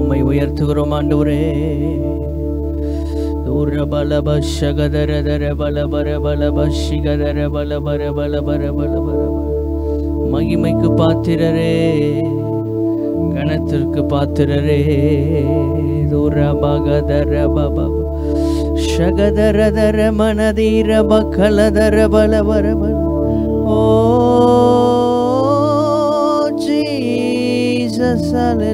உம்மை உயர்த்துகிறோம் ஆண்டவரே தூர பல பஷகதர தர பல பர பல பஷிகதர பல பர பல பர பல பர பல. மகிமைக்கு பாத்திரரே கணத்திற்கு பாத்திரரே தூர பகதர பப ಶಗದರದರ ಮನದೀರ ಬಕಲದರ ಬಲ ಬರ ಬಲ ಓ ಜೀಸಸ್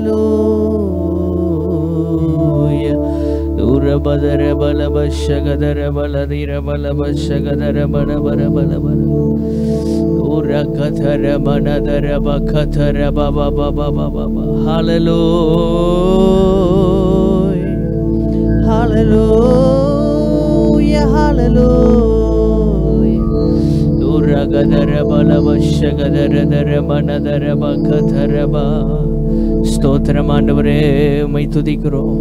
ಅಲೆಲೂಯ ದೂರ ಬದರ ಬಲ ಬಶಗದರ ಬಲದೀರ ಬಲ ಬಶಗದರ ಬಲ ಬರ ಬಲ ಬರ ದೂರ ಕಥರ ಮನದರ ಬಕಥರ ಬಬ ಬಬ ಬಬ hallelujah Hallelujah, hallelujah. Duragadara balabashagadarada manadara கதரபா ஸ்தோத்திரம் ஆண்டவரே உம்மை துதிக்கிறோம்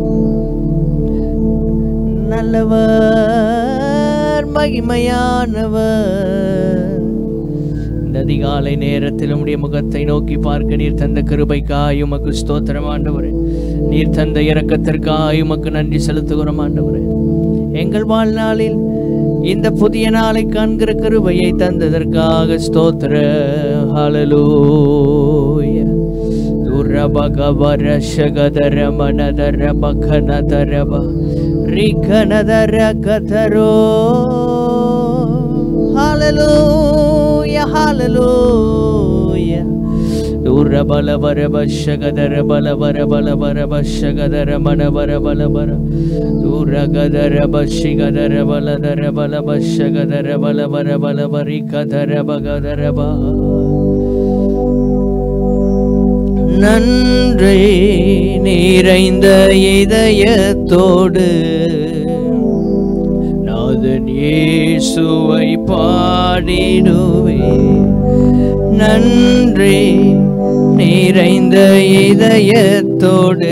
நல்லவர் மகிமையானவர் இந்த அதிகாலை நேரத்தில் உம்முடைய முகத்தை நோக்கி பார்க்க நீர் தந்த கிருபைக்காய் உமக்கு ஸ்தோத்திரம் ஆண்டவரே நீர் தந்த இரக்கத்திற்காய் உமக்கு நன்றி செலுத்துகிறோம் ஆண்டவரே எங்கள் வாழ்நாளில் இந்த புதிய நாளை காண்கிற கிருபையை தந்ததற்காக ஸ்தோத்திர ஹalleluya துரபகவர ಶಗದರ ಮನದರ ಬಖನದರಬ ರಿಖನದರ ಕಥರೋ Hallelujah, hallelujah. ದೂರ ಬಲ ಬರ ಬಶಗದರ ಬಲ ಬರ ಬಲ ಬರ ಬಶಗದರ ಮನ ಬರ ಬಲ ಬರ ದೂರ ಗದರ ಬಶಿಗದರ ಬಲದರ ಬಲ ಬಶಗದರ ಬಲ ಬರ ಬಲ ಬರಿ ಕದರ ಬಗದರ ಬಾ நன்றி நிறைந்த இதயத்தோடு நாதன் இயேசுவை பாடிடுவே நன்றி நிறைந்த இதயத்தோடு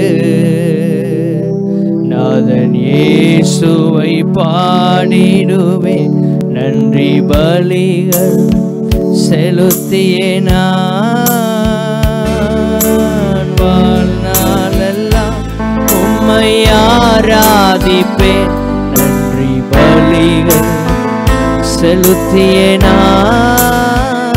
நாதன் இயேசுவை பாடிடுவே நன்றி பலிகள் செலுத்தியே நான் வாழ்நாளெல்லாம் உம்மை ஆராதிப்பேன் நன்றி பலிகள் செலுத்தியே நான்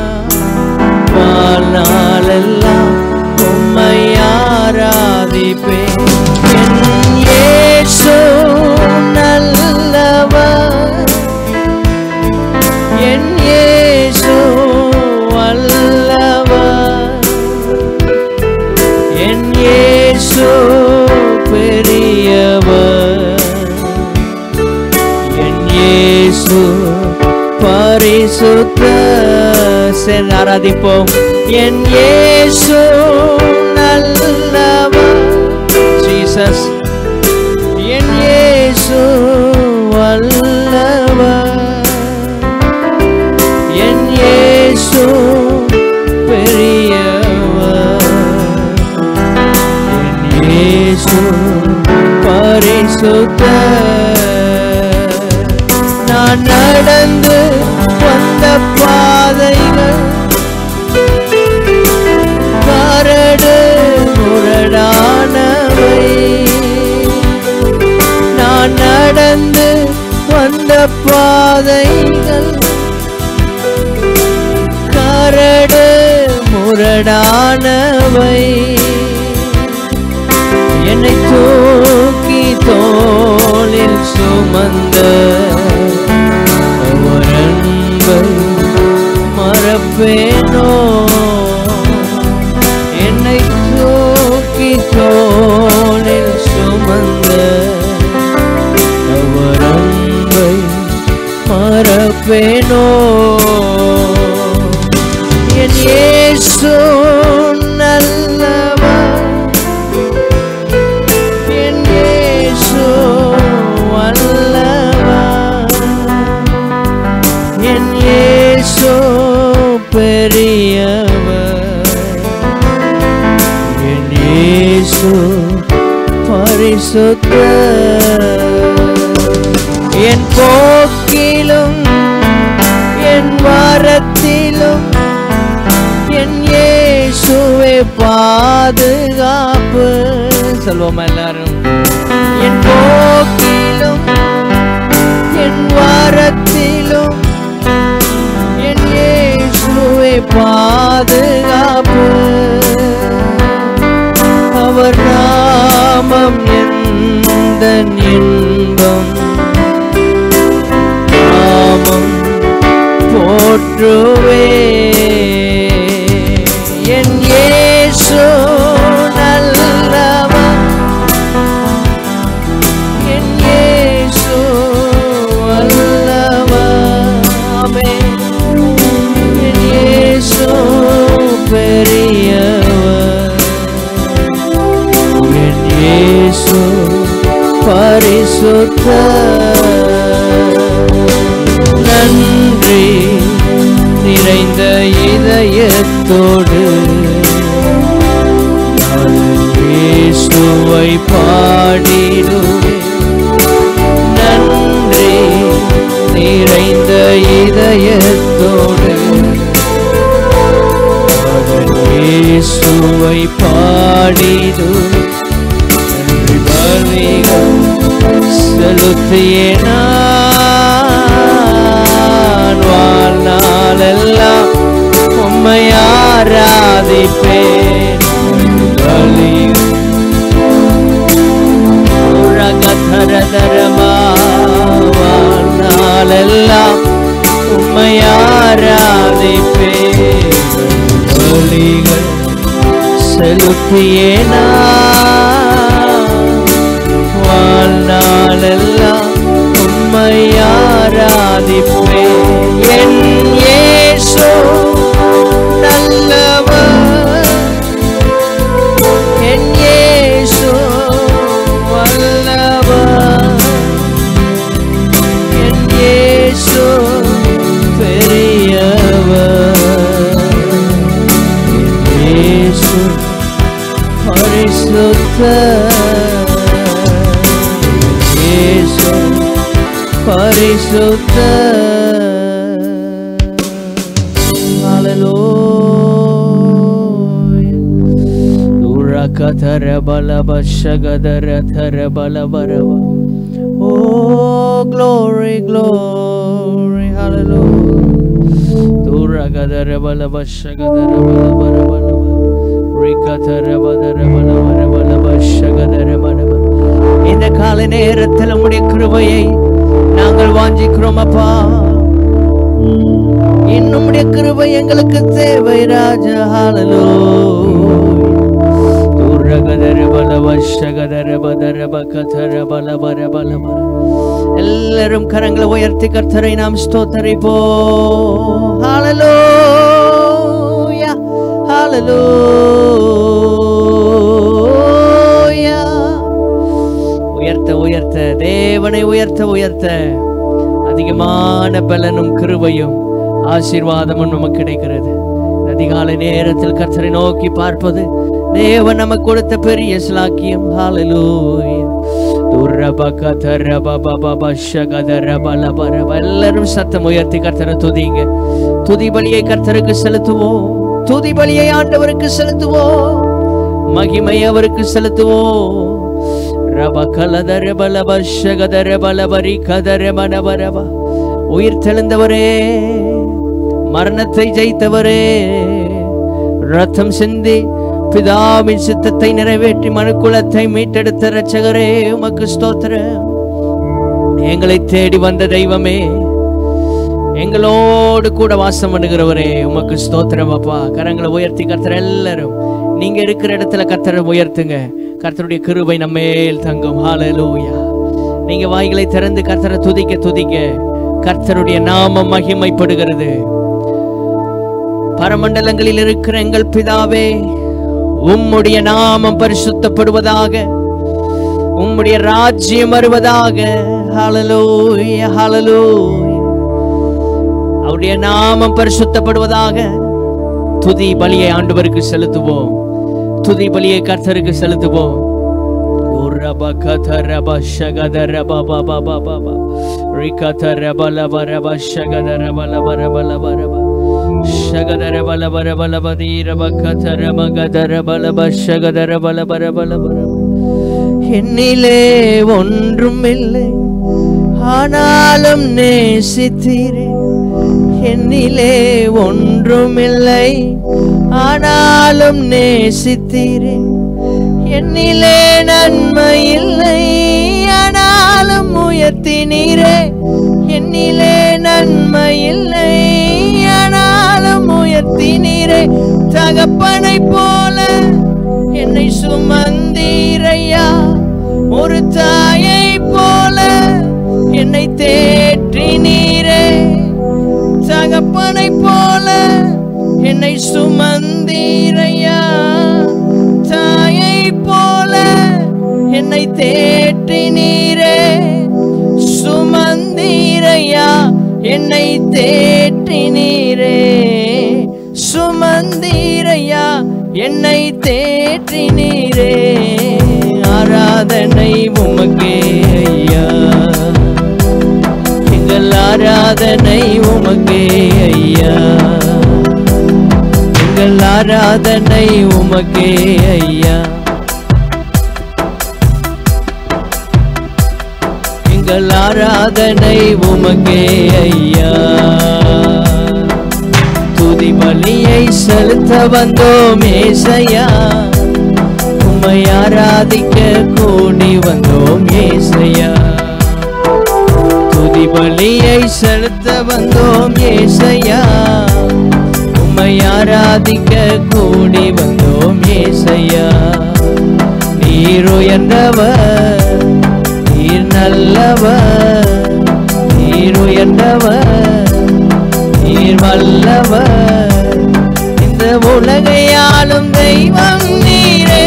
வாழ்நாளெல்லாம் உம்மை ஆராதிப்பேன் என் இயேசு நல்லவர் என் இயேசு வல்லவர் என் இயேசு பெரியவர் என் இயேசு பரிசுத்த சென்று ஆராதிப்போம் என் இயேசு நல்லவர் ஜீசஸ் என் இயேசு வல்லவர் என் இயேசு பெரியவர் என் இயேசு பரிசுத்த நான் நடந்து வந்த பாதைகள் கரடு முரடானவை நான் நடந்து வந்த பாதைகள் கரடு முரடானவை என்னை தூக்கி தோளில் சுமந்த அவர் அன்பை மறப்பேனோ என்னை தூக்கி தோளில் சுமந்த அவர் அன்பை மறப்பேனோ என் இயேசு நல்லவர் என் இயேசு வல்லவர் என் இயேசு பெரியவர் என் இயேசு பரிசுத்த என் போக்கிலும் என் வாரத்திலும் என் இயேசுவே பாதுகாப்பு சொல்வோம் எல்லாரும் என் போக்கிலும் என் வாரத்திலும் என் இயேசுவே பாதுகாப்பு அவர் நாமம் எந்த இன்பம் நாமம் போற்றுவே என் இயேசு நல்லவன் என் இயேசு வல்லவன் ஆமென் என் இயேசு பெரியவர் என் இயேசு பரிசுத்த நன்றி நிறைந்த இதயத்தோடு நான் இயேசுவை பாடிடுவேன் நன்றி நிறைந்த இதயத்தோடு நான் இயேசுவை பாடிடுவேன் நன்றி பலிகள் செலுத்தியே நான் வாழ்நாளெல்லாம் உம்மை ஆராதிப்பேன் பலிகள் உலகத்தரதரமா வாழ்நாளெல்லாம் உம்மை ஆராதிப்பேன் பலிகள் செலுத்தியே நான் வாழ்நாளெல்லாம் உம்மை ஆராதிப்பேன் என் இயேசு நல்லவர் என் இயேசு வல்லவர் என் இயேசு பெரியவர் என் இயேசு பரிசுத்த இயேசு பரிசுத்த கதர பலப சகதர தர பலபரவ ஓ glory glory hallelujah துரகதர பலப சகதர பலபர பலப ரிகதர பதர பலபர பலப சகதர பலபர இந்த கால நேரத்தில் உம்முடைய கிருபையை நாங்கள் வாஞ்சிக்கிறோம் அப்பா இன்னும்முடைய கிருபை எங்களுக்கு தேவை ராஜா ஹalleluya துரகதர பலவ சகதர பதர பகதர பலபர பலபர எல்லாரும் கரங்களை உயர்த்தி கர்த்தரை நாம் ஸ்தோத்தரிப்போ ஹalleluya ஹalleluya உயர்த்த உயர்த்த தேவனை உயர்த்த உயர்த்த அதிகமான பலனும் கிருபையும் ஆசீர்வாதமும் நமக்கு கிடைக்கிறது இந்த அதிகாலை நேரத்தில் கர்த்தரை நோக்கி பார்ப்பது தேவன் நமக்கு கொடுத்த பெரிய ஸ்லாக்கியம் ஹalleluya எல்லாரும் சத்தம் உயர்த்தி கர்த்தரை துதிங்க துதி பலியை கர்த்தருக்கு செலுத்துவோம் துதி பலியை ஆண்டவருக்கு செலுத்துவோம் மகிமை அவருக்கு செலுத்துவோம் ரப கலதர பலப ஷகதர பலபரி கதர மனபரப உயிர் தெழுந்தவரே மரணத்தை ஜெயித்தவரே ரத்தம் சிந்தி பிதாவின் சித்தத்தை நிறைவேற்றி மனுக்குலத்தை மீட்டெடுத்த இரட்சகரே உமக்கு ஸ்தோத்திரம் எங்களை தேடி வந்த தெய்வமே எங்களோடு கூட வாசம் பண்ணுகிறவரே உமக்கு ஸ்தோத்திரம் அப்பா கரங்களை உயர்த்தி கர்த்தர் எல்லாரும் நீங்க இருக்கிற இடத்துல கர்த்தரை உயர்த்துங்க கர்த்தருடைய கிருபை நம்மேல் தங்கும் ஹalleluya நீங்க வாய்களை திறந்து கர்த்தரை துதிக்க துதிக்க கர்த்தருடைய நாமம் மகிமைப்படுகிறது பரமண்டலங்களில் இருக்கிற எங்கள் பிதாவே உம்முடைய நாமம் பரிசுத்தப்படுவதாக உம்முடைய ராஜ்யம் வருவதாக ஹalleluya ஹalleluya அவருடைய நாமம் பரிசுத்தப்படுவதாக துதி பலியை ஆண்டவருக்கு செலுத்துவோம் துதி பலியை கர்த்தருக்கு செலுத்துவோம் ரப கத ரப ஷகத ரப ப ப ப ப ப ரிகத ரப லப ரப ஷகத ரப லப ரப லப ரப ஷகத ரப லப ரப லப தி ரப கத ரப கத ரப லப ஷகத ரப லப ரப லப ரப என்னிலே ஒன்றும் இல்லை ஆனாலும் நேசித்தீரே என்னிலே ஒன்றுமில்லை ஆனாலும் நேசித்தீரே என்னிலே நன்மை இல்லை ஆனாலும் உயர்த்தினீரே என்னிலே நன்மை இல்லை ஆனாலும் உயர்த்தினீரே தகப்பனை போல என்னை சுமந்தீரையா ஒரு தாயை போல என்னை தேற்றினீரே தகப்பனை போல என்னை சுமந்தீரையா தாயை போல என்னை தேற்றினீரே சுமந்தீரையா என்னை தேற்றினீரே சுமந்தீரையா என்னை தேற்றினீரே ஆராதனை உமக்கே ஐயா எங்கள் ஆராதனை உமக்கே ஐயா எங்கள் ஆராதனை உமக்கே ஐயா எங்கள் ஆராதனை உமக்கே ஐயா துதி பலியை செலுத்த வந்தோம் ஏசையா உம்மை ஆராதிக்க கூடி வந்தோம் ஏசையா துதி பலியை செலுத்த வந்தோம் ஏசையா உம்மை ஆராதிக்க கூடி வந்தோம் ஏசையா நீர் உயர்ந்தவர் நீர் நல்லவர் நீர் உயர்ந்தவர் நீர் வல்லவர் இந்த உலகையாளும் தெய்வம் நீரே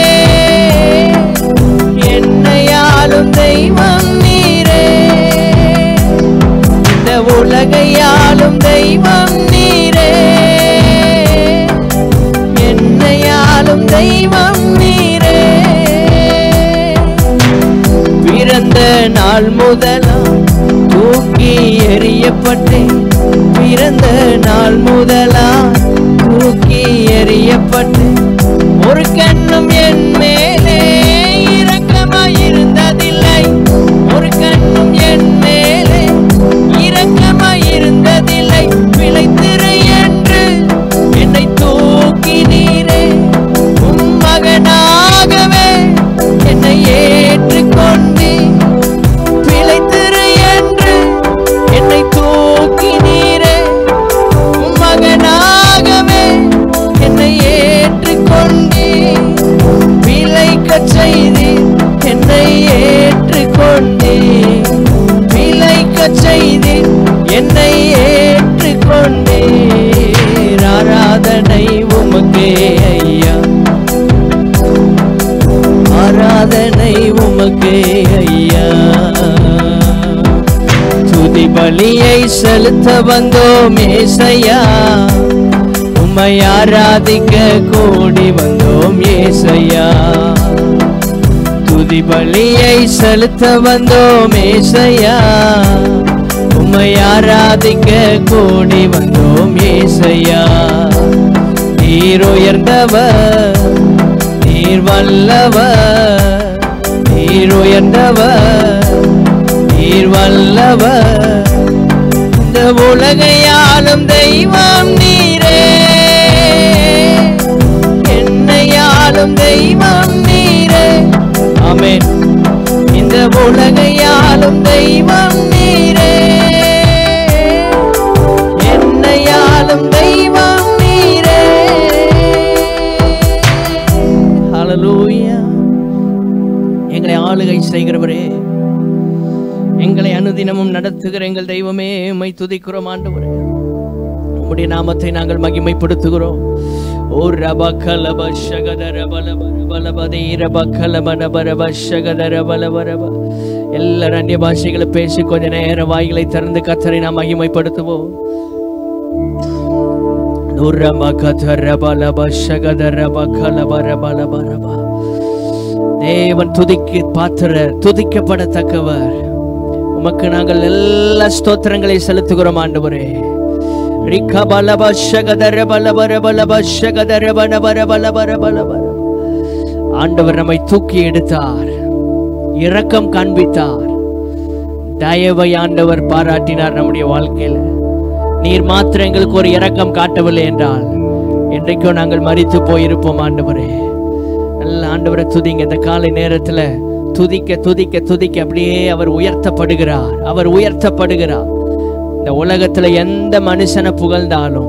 என்னையாளும் தெய்வம் நீரே இந்த உலகையாளும் தெய்வம் நீரே என்னையாளும் தெய்வம் நீரே பிறந்த நாள் முதலாம் தூக்கி எறியப்பட்டேன் பிறந்த நாள் முதலா தூக்கி எறியப்பட்டு ஒரு கண்ணும் என் மேலே இரக்கமாயிருந்ததில்லை ஒரு கண்ணும் என் மேலே இரக்கமாயிருந்ததில்லை பிழைத்திரு என்று என்னை தூக்கி நீரே உம் மகனாகவே என்னை ஏற்றுக்கொண்டு பிழைத்திரு என்று என்னை தூக்கி நீரே உம் மகனாகவே என்னை ஏற்றுக்கொண்டு பிழைக்கச் செய்து என்னை ஏற்றுக்கொண்டு பிழைக்கச் செய்து என்னை ஏற்றுக்கொண்டு ஆராதனை உமக்கே ஐயா ஆராதனை உமக்கே ஐயா துதி பலியை செலுத்த வந்தோம் ஏசையா உம்மை ஆராதிக்க கூடி வந்தோம் ஏசையா துதி பலியை செலுத்த வந்தோம் ஏசையா உம்மை ஆராதிக்க கூடி வந்தோம் ஏசையா நீர் உயர்ந்தவர் நீர் வல்லவர் நீர் உயர்ந்தவர் நீர் வல்லவர் இந்த உலகையாளும் தெய்வம் நீரே என்னையாளும் தெய்வம் நீரே ஆமென் இந்த உலகையாளும் தெய்வம் நீரே என்னையாளும் தெய்வம் நீரே ஹalleluya எங்களை ஆளுகை செய்கிறவரே எங்களை அனுதினமும் நடத்துகிற எங்கள் தெய்வமே உம்மை துதிக்கிறோம் ஆண்டவரே உம்முடைய நாமத்தை நாங்கள் மகிமைப்படுத்துகிறோம் ஓ ரப கலப ஷகதர பல பல பதே ரப கலப நபரப ஷகதர பல பரப எல்லாரும் அந்நிய பாஷைகளை பேசி கொஞ்ச நேரம் வாய்களை திறந்து கத்தரை நாம் மகிமைப்படுத்துவோம் நுரம கதர பல பஷகதர பகல பர பல பரப தேவன் துதிக்கு பாத்திர துதிக்கப்படத்தக்கவர் உமக்கு நாங்கள் எல்லா ஸ்தோத்திரங்களை செலுத்துகிறோம் ஆண்டவரே ரிக்க பல பஷகதர பல பர பல பஷகதர பன பர பல பர பல பர ஆண்டவர் நம்மை தூக்கி எடுத்தார் இரக்கம் காண்பித்தார் தயவை ஆண்டவர் பாராட்டினார் நம்முடைய வாழ்க்கையில நீர் மாத்திரம் எங்களுக்கு ஒரு இரக்கம் காட்டவில்லை என்றால் என்றைக்கோ நாங்கள் மறித்து போயிருப்போம் ஆண்டவரே நல்ல ஆண்டவரை துதிங்க இந்த காலை நேரத்துல துதிக்க துதிக்க துதிக்க அப்படியே அவர் உயர்த்தப்படுகிறார் அவர் உயர்த்தப்படுகிறார் இந்த உலகத்துல எந்த மனுஷனை புகழ்ந்தாலும்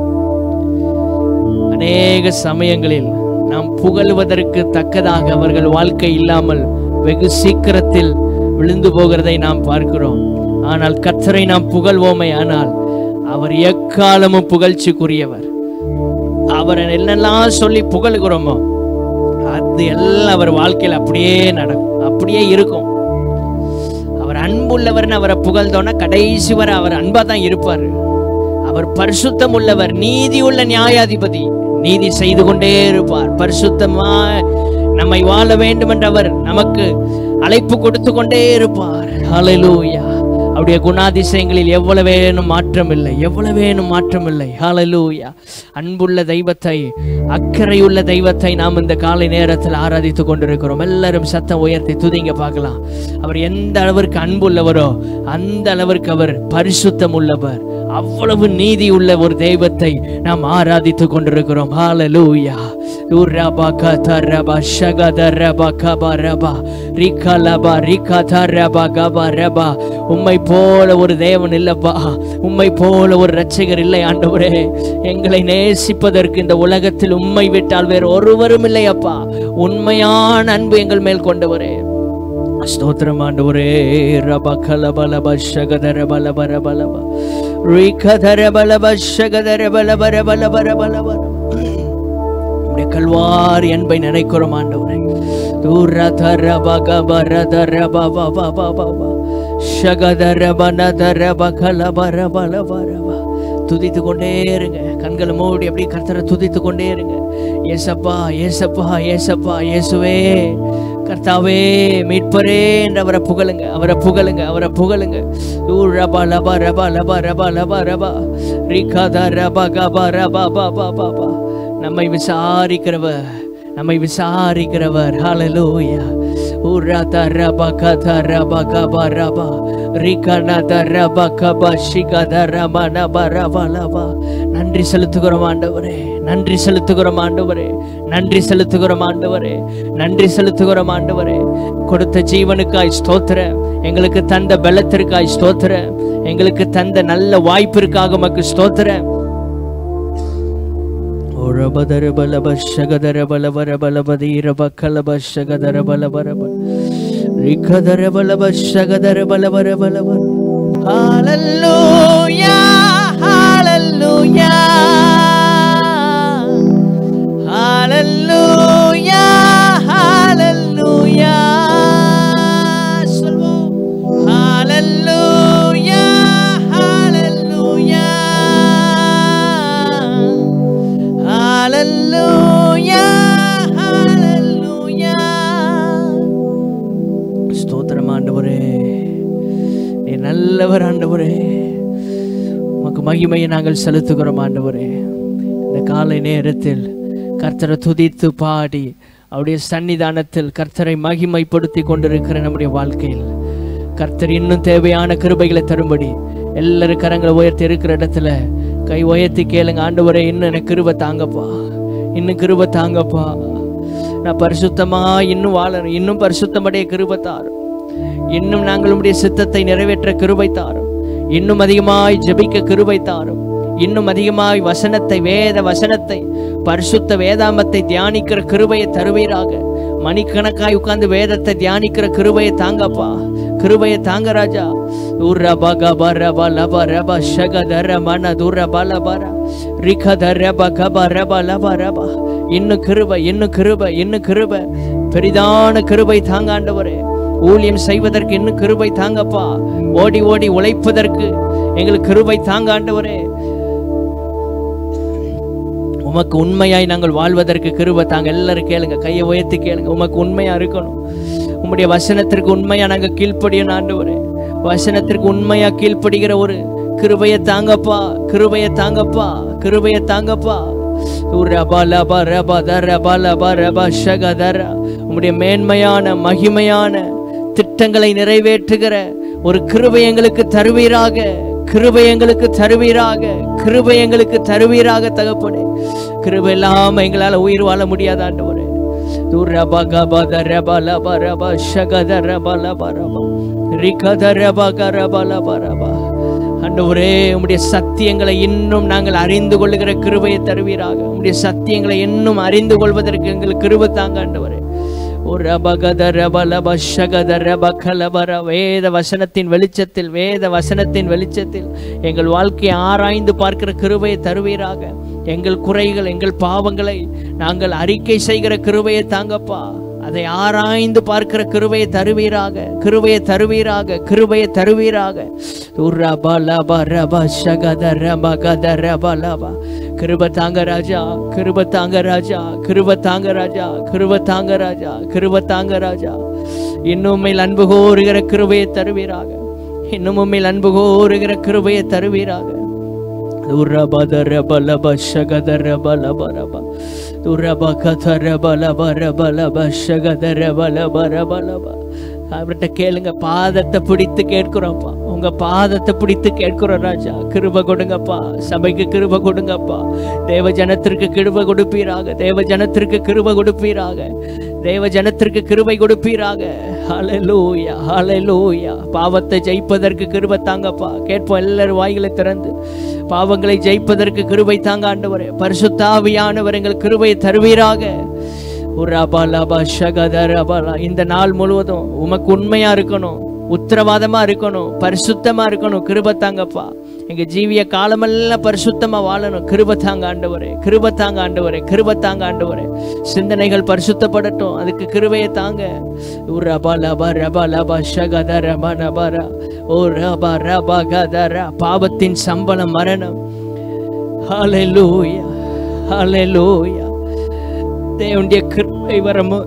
அநேக சமயங்களில் நாம் புகழ்வதற்கு தக்கதாக அவர்கள் வாழ்க்கை இல்லாமல் வெகு சீக்கிரத்தில் விழுந்து போகிறதை நாம் பார்க்கிறோம் ஆனால் கர்த்தரை நாம் புகழ்வோமே ஆனால் அவர் எக்காலமும் புகழ்ச்சிக்குரியவர் அவரை என்னெல்லாம் சொல்லி புகழுகிறோமோ அது எல்லாம் அவர் வாழ்க்கையில் அப்படியே நடக்கும் அப்படியே இருக்கும் அவர் அன்புள்ளவர்னு அவரை புகழ்ந்தோன்னா கடைசி வரை அவர் அன்பா தான் இருப்பார் அவர் பரிசுத்தம் உள்ளவர் நீதி உள்ள நியாயாதிபதி நீதி செய்து கொண்டே இருப்பார் பரிசுத்தமா நம்மை வாழ வேண்டும் என்று அவர் நமக்கு அழைப்பு கொடுத்து கொண்டே இருப்பார் ஹalleluya அவருடைய குணாதிசயங்களில் எவ்வளவு வேணும் மாற்றம் இல்லை எவ்வளவு வேணும் மாற்றம் இல்லை ஹalleluya அன்புள்ள தெய்வத்தை அக்கறையுள்ள தெய்வத்தை நாம் இந்த காலை நேரத்தில் ஆராதித்து கொண்டிருக்கிறோம் எல்லாரும் சத்தம் உயர்த்தி துதிங்க பார்க்கலாம் அவர் எந்த அளவிற்கு அன்புள்ளவரோ அந்த அளவிற்கு அவர் பரிசுத்தம் உள்ளவர் அவ்வளவு நீதி உள்ள ஒரு தெய்வத்தை நாம் ஆராதித்து கொண்டிருக்கிறோம் ஹalleluya உரபா கதரபா ஷகதரபா கபரபா ரிகலபா ரிகதரபா கபரபா உம்மை போல ஒரு தேவன் இல்லப்பா உம்மை போல ஒரு ரட்சகர் இல்லை ஆண்டவரே எங்களை நேசிப்பதற்கு இந்த உலகத்தில் உம்மை விட்டால் வேறு ஒருவரும் இல்லை அப்பா உண்மையான அன்பு எங்கள் மேல் கொண்டவரே ஸ்தோத்திரம் ஆண்டவரே ரப கலபல பஷகதர பல பர பலப ரிகதர பல பஷகதர பல பர பல பர பல பர உம்முடைய கல்வாரி அன்பை நினைக்கிறோம் ஆண்டவரே தூரதர பக பரதர பப பப பப ஷகதர பனதர பகல பர பல பர ப. துதித்து கொண்டே இருங்க கண்களை மூடி அப்படியே கர்த்தரை துதித்து கொண்டே இருங்க ஏசப்பா ஏசப்பா ஏசப்பா இயேசுவே கர்த்தாவே மீட்பரே என்று அவரை புகழுங்க அவரை புகழுங்க அவரை புகழுங்க ஊ ரபா லபா ரபா லபா ரபா லபா ரபா ரிகாதா ரபா கபா ரபா பா பா பா பா நம்மை விசாரிக்கிறவர் நம்மை விசாரிக்கிறவர் ஹalleluya உரத ரப கத ரப கப ரப ரிகனத ரப கப ஷிகத ரமண பரப லப நன்றி செலுத்துகிறோம் ஆண்டவரே நன்றி செலுத்துகிறோம் ஆண்டவரே நன்றி செலுத்துகிறோம் ஆண்டவரே நன்றி செலுத்துகிறோம் ஆண்டவரே கொடுத்த ஜீவனுக்காய் ஸ்தோத்திரம் எங்களுக்கு தந்த பலத்திற்காய் ஸ்தோத்திரம் எங்களுக்கு தந்த நல்ல வாய்ப்பிற்காக உமக்கு ஸ்தோத்திரம் ஒரபதர பலப ஷகதர பலபர பலபதீர பக்கலப ஷகதர பலபரப ரிகதர பலப ஷகதர பலபர பலபர ஹalleluya ஹalleluya ஹalleluya ஹalleluya சொல்வோம் ஹalleluya ஹalleluya ஹalleluya ஹalleluya ஸ்தோத்திரம் ஆண்டவரே நீ நல்லவர் ஆண்டவரே உமக்கு மகிமையை நாங்கள் செலுத்துகிறோம் ஆண்டவரே இந்த காலை நேரத்தில் கர்த்தரை துதித்து பாடி அவருடைய சன்னிதானத்தில் கர்த்தரை மகிமைப்படுத்தி கொண்டிருக்கிற நம்முடைய வாழ்க்கையில் கர்த்தர் இன்னும் தேவையான கிருபைகளை தரும்படி எல்லாரும் கரங்களை உயர்த்தி இருக்கிற இடத்துல கை உயர்த்தி கேளுங்க ஆண்டவரே இன்னும் எனக்கு கிருபை தாங்கப்பா இன்னும் கிருபை தாங்கப்பா நான் பரிசுத்தமா இன்னும் வாழணும் இன்னும் பரிசுத்தமடைய கிருபை தாரும் இன்னும் நாங்கள் உம்முடைய சித்தத்தை நிறைவேற்ற கிருபை தாரும் இன்னும் அதிகமாய் ஜெபிக்க கிருபை தாரும் இன்னும் அதிகமாய் வசனத்தை வேத வசனத்தை பரிசுத்த வேதாமத்தை தியானிக்கிற கிருபையை தருவீராக மணிக்கணக்காய் உட்கார்ந்து வேதத்தை தியானிக்கிற கிருபையை தாங்கப்பா கிருபையை தாங்க ராஜா உர்ரப கப ரப லப ரப ஷகதர மன துர பல பர ரிகத ரப கப ரப லப ரப இன்னும் கிருபை இன்னும் கிருபை இன்னும் கிருபை பெரிதான கிருபை தாங்க ஆண்டவரே ஊழியம் செய்வதற்கு இன்னும் கிருபை தாங்கப்பா ஓடி ஓடி உழைப்பதற்கு எங்களுக்கு கிருபை தாங்க ஆண்டவரே உமக்கு உண்மையாய் நாங்கள் வாழ்வதற்கு கிருபை தாங்க எல்லாரும் கேளுங்க கையை உயர்த்தி கேளுங்க உமக்கு உண்மையா இருக்கணும் உம்முடைய வசனத்திற்கு உண்மையா நாங்க கீழ்ப்படியணும் ஆண்டவரே வசனத்திற்கு உண்மையா கீழ்ப்படுகிற ஒரு கிருபையை தாங்கப்பா கிருபையை தாங்கப்பா கிருபையை தாங்கப்பா ரபா லபா ரபா தர பா லபா ரபா ஷக தர உம்முடைய மேன்மையான மகிமையான திட்டங்களை நிறைவேற்றுகிற ஒரு கிருபை எங்களுக்கு தருவீராக கிருபை எங்களுக்கு தருவீராக கிருபை எங்களுக்கு தருவீராக தகப்பனே கிருபை இல்லாம எங்களால உயிர் வாழ முடியாத ஆண்டவரே துரப கபத ரப லப ரப ஷகத ரப லப ரப ரிகத ரப கரப லப ரப ஆண்டவரே உம்முடைய சத்தியங்களை இன்னும் நாங்கள் அறிந்து கொள்ளுகிற கிருபையை தருவீராக உம்முடைய சத்தியங்களை இன்னும் அறிந்து கொள்வதற்கு எங்களுக்கு கிருபை தாங்க ஆண்டவரே ஒரு அபகத ரபலப ஷகத ரபகலபர வேத வசனத்தின் வெளிச்சத்தில் வேத வசனத்தின் வெளிச்சத்தில் எங்கள் வாழ்க்கையை ஆராய்ந்து பார்க்கிற கிருபையை தருவீராக எங்கள் குறைகள் எங்கள் பாவங்களை நாங்கள் அறிக்கை செய்கிற கிருபையை தாங்கப்பா அதை ஆராய்ந்து பார்க்கிற கிருபையை தருவீராக கிருபையை தருவீராக கிருபையை தருவீராக உர்ரப லப ரப ஷகத ரபகத ரப லப கிருப தாங்க ராஜா கிருப தாங்க ராஜா கிருப தாங்க ராஜா கிருப தாங்க ராஜா கிருப தாங்க ராஜா இன்னும் மேல் அன்பு கோருகிற கிருபையை தருவீராக இன்னும் மேல் அன்பு கோருகிற கிருபையை தருவீராக உரபதர பலப ஷகதர பலப ரப உரப கதர பலப ரப லப ஷகதர பலப ரப லப அவர்கிட்ட கேளுங்க பாதத்தை பிடித்து கேட்கிறோம்ப்பா உங்க பாதத்தை பிடித்து கேட்கிறோம் ராஜா கிருப கொடுங்கப்பா சபைக்கு கிருப கொடுங்கப்பா தேவ ஜனத்திற்கு கிருப கொடுப்பீராக தேவ ஜனத்திற்கு கிருப கொடுப்பீராக தேவ ஜனத்திற்கு கிருபை கொடுப்பீராக ஹalleluya ஹalleluya பாவத்தை ஜெயிப்பதற்கு கிருபை தாங்கப்பா கேட்போம் எல்லாரும் வாய்களை திறந்து பாவங்களை ஜெயிப்பதற்கு கிருபை தாங்க ஆண்டவரே பரிசுத்தாவியானவர் எங்கள் கிருபையை தருவீராக உரபலப ஷகதரபல இந்த நாள் முழுவதும் உமக்கு உண்மையா இருக்கணும் உத்தரவாதமா இருக்கணும் பரிசுத்தமா இருக்கணும் கிருப தாங்கப்பா எங்க ஜீவிய காலமெல்லாம் பரிசுத்தமா வாழணும் கிருப தாங்க ஆண்டவரே கிருப தாங்க ஆண்டவரே கிருப தாங்க ஆண்டவரே சிந்தனைகள் பரிசுத்தப்படட்டும் அதுக்கு கிருபையை தாங்க ஓ ரபா லபா ரபா லபா ஷகத ரபா ரபா ஓ ரபா ரபா கதர பாவத்தின் சம்பளம் மரணம் ஹalleluya ஹalleluya தேவனுடைய கிருபை வரமோ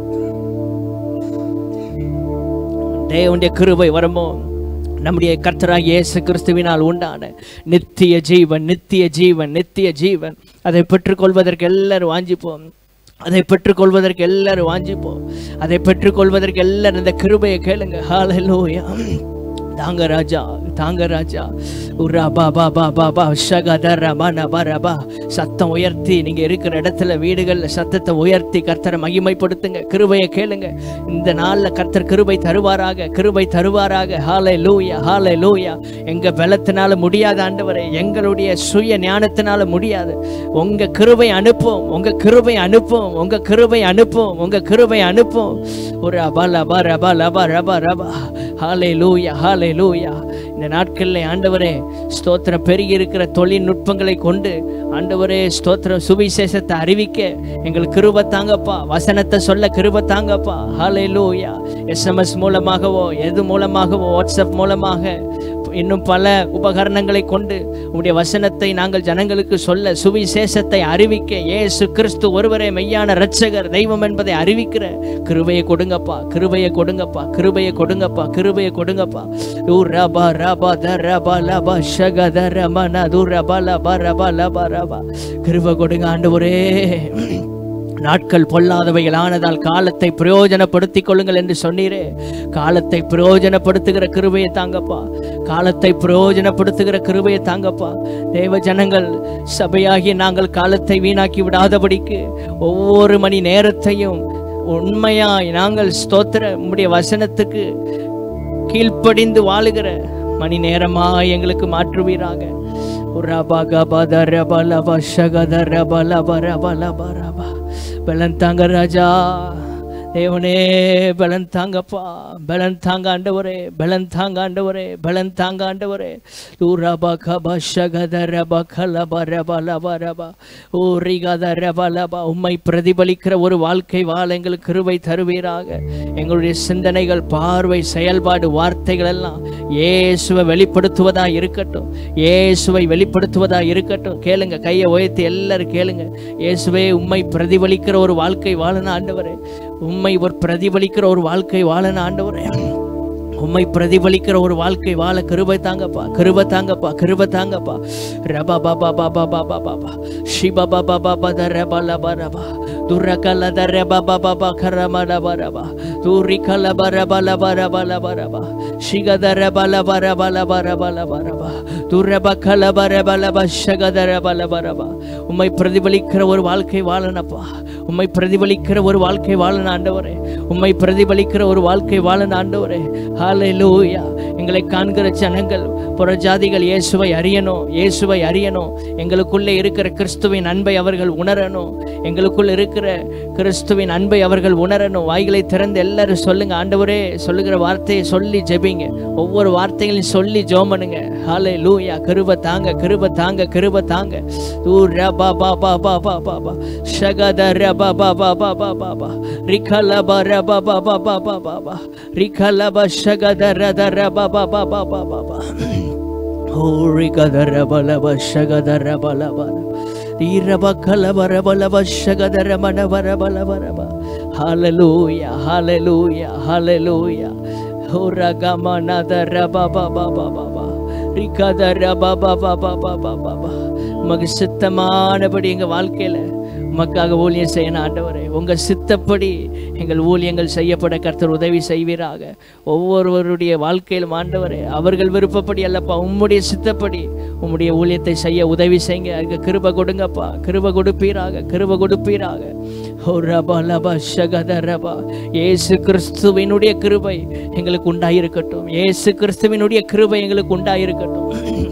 தேவனுடைய கிருபை வரமோ நம்முடைய கர்த்தராகிய இயேசு கிறிஸ்துவினால் உண்டான நித்திய ஜீவன் நித்திய ஜீவன் நித்திய ஜீவன் அதை பெற்றுக்கொள்வதற்கு எல்லாரும் வாஞ்சிப்போம் அதை பெற்றுக்கொள்வதற்கு எல்லாரும் வாஞ்சிப்போம் அதை பெற்றுக்கொள்வதற்கு எல்லாரும் இந்த கிருபையை கேளுங்க ஹalleluya தாங்க ராஜா தாங்க ராஜா உரா பா பா பா பா பா ஷகத ரபா நபா ரபா சத்தம் உயர்த்தி நீங்க இருக்கிற இடத்துல வீடுகள்ல சத்தத்தை உயர்த்தி கர்த்தரை மகிமைப்படுத்துங்க கிருபையை கேளுங்க இந்த நாள்ல கர்த்தர் கிருபை தருவாராக கிருபை தருவாராக ஹாலை லூயா ஹாலை லூயா எங்க பலத்தினால முடியாத ஆண்டவரே எங்களுடைய சுய ஞானத்தினால முடியாது உங்க கிருபை அனுப்பும் உங்க கிருபை அனுப்பும் உங்க கிருபை அனுப்பும் உங்க கிருபை அனுப்பும் ஒரு அபா லபா ரபா லபா ரபா ரபா ஹாலே லூயா ஹாலே லூயா இந்த நாட்களில் ஆண்டவரே ஸ்தோத்திரம் பெருகி இருக்கிற தொழில்நுட்பங்களை கொண்டு ஆண்டவரே ஸ்தோத்திரம் சுவிசேஷத்தை அறிவிக்க எங்களுக்கு கிருப தாங்கப்பா வசனத்தை சொல்ல கிருப தாங்கப்பா ஹாலே லூயா எஸ்எம்எஸ் மூலமாகவோ எது மூலமாகவோ வாட்ஸ்அப் மூலமாக இன்னும் பல உபகரணங்களை கொண்டு உம்முடைய வசனத்தை நாங்கள் ஜனங்களுக்கு சொல்ல சுவிசேஷத்தை அறிவிக்க இயேசு கிறிஸ்து ஒருவரே மெய்யான இரட்சகர் தெய்வம் என்பதை அறிவிக்கிற கிருபையை கொடுங்கப்பா கிருபையை கொடுங்கப்பா கிருபையை கொடுங்கப்பா கிருபையை கொடுங்கப்பா ஊ ரபா ரபா த ரபா லபா ஷக த ரமன து ரபா லபா ரபா லபா ரபா கிருபை கொடுங்க ஆண்டவரே நாட்கள் பொல்லாதவைகள் ஆனதால் காலத்தை பிரயோஜனப்படுத்திக் கொள்ளுங்கள் என்று சொன்னீரே காலத்தை பிரயோஜனப்படுத்துகிற கிருபையை தாங்கப்பா காலத்தை பிரயோஜனப்படுத்துகிற கிருபையை தாங்கப்பா தேவ ஜனங்கள் சபையாகி நாங்கள் காலத்தை வீணாக்கி விடாதபடிக்கு ஒவ்வொரு மணி நேரத்தையும் உண்மையாய் நாங்கள் ஸ்தோத்திர உம்முடைய வசனத்துக்கு கீழ்ப்படிந்து வாழுகிற மணி நேரமாய் எங்களுக்கு மாற்றுவீராக ரபா கபா த ரபா லபா ஷக த ரபா லபா ரபா லபா ரபா பலன் தாங்க ராஜா தேவனே பலன் தாங்கப்பா பலன் தாங்க ஆண்டவரே பலன் தாங்க ஆண்டவரே பலன் தாங்க ஆண்டவரே ஊ ரபா கபா ஷகத ரபா கலபா ரபா லபா ரபா ஓ ரிகத ரபா லபா உம்மை பிரதிபலிக்கிற ஒரு வாழ்க்கை வாழ எங்களுக்கு கிருபை தருவீராக எங்களுடைய சிந்தனைகள் பார்வை செயல்பாடு வார்த்தைகள் எல்லாம் இயேசுவை வெளிப்படுத்துவதா இருக்கட்டும் இயேசுவை வெளிப்படுத்துவதா இருக்கட்டும் கேளுங்க கையை உயர்த்தி எல்லாரும் கேளுங்க இயேசுவே உம்மை பிரதிபலிக்கிற ஒரு வாழ்க்கை வாழன ஆண்டவரே உம்மை ஒரு பிரதிபலிக்கிற ஒரு வாழ்க்கை வாழன ஆண்டவரே உம்மை பிரதிபலிக்கிற ஒரு வாழ்க்கை வாழ கிருபை தாங்கப்பா கிருபை தாங்கப்பா கிருபை தாங்கப்பா ரபா பாபா பாபா பாபா பாபா ஷிபா பாபா பாபா த ரபா லபா ரபா துரகல த ரபா பாபா பா கரம லபா ரபா துரிகல பரபா லபா ரபா லபா ரபா ஷிகத ரபா லபா ரபா லபா ரபா லபா ரபா துரப கல பரபா லபா ஷகத ரபா லபா ரபா உம்மை பிரதிபலிக்கிற ஒரு வாழ்க்கை வாழனப்பா உம்மை பிரதிபலிக்கிற ஒரு வாழ்க்கை வாழன ஆண்டவரே உம்மை பிரதிபலிக்கிற ஒரு வாழ்க்கை வாழன ஆண்டவரே ஹalleluya எங்களை காண்கிற ஜனங்கள் புறஜாதிகள் இயேசுவை அறியணும் இயேசுவை அறியணும் எங்களுக்குள்ளே இருக்கிற கிறிஸ்துவின் அன்பை அவர்கள் உணரணும் எங்களுக்குள்ள இருக்கிற கிறிஸ்துவின் அன்பை அவர்கள் உணரணும் வாய்களை திறந்து எல்லாரும் சொல்லுங்க ஆண்டவரே சொல்லுகிற வார்த்தையை சொல்லி ஜெபிங்க ஒவ்வொரு வார்த்தைகளையும் சொல்லி ஜோமனுங்க ஹாலே லூயா கிருப தாங்க கிருப தாங்க கிருப தாங்க ஊ ரபா பா பா பா பா பா பா ஷகத ரபா பா பா பா பா பா பா ரிகல பா ரபா பா பா பா பா பா பா ரிகல பா ஷகத ரத ரபா பா பா பா பா பா பா ஓரி கதர பல பஷகதர பல பல ஈரப கலபர பல பஷகதர மன வர பல வர ப ஹalleluya hallelujah hallelujah ஹோர கமனதர ப ப ப ப ப ப ரிகதர ப ப ப ப ப ப ப ப உமக்கு சித்தமானபடி எங்க வாழ்க்கையில உமக்காக ஊழியம் செய்யணும் ஆண்டவரே உங்க சித்தப்படி எங்கள் ஊழியங்கள் செய்யப்பட கர்த்தர் உதவி செய்வீராக ஒவ்வொருவருடைய வாழ்க்கையிலும் ஆண்டவரே அவர்கள் விருப்பப்படி அல்லப்பா உம்முடைய சித்தப்படி உம்முடைய ஊழியத்தை செய்ய உதவி செய்யுங்க அதுக்கு கிருப கொடுங்கப்பா கிருப கொடுப்பீராக கிருப கொடுப்பீராக ஓ ரபா லபா ஷகத ரபா இயேசு கிறிஸ்துவினுடைய கிருபை எங்களுக்கு உண்டாயிருக்கட்டும் இயேசு கிறிஸ்துவினுடைய கிருபை எங்களுக்கு உண்டாயிருக்கட்டும்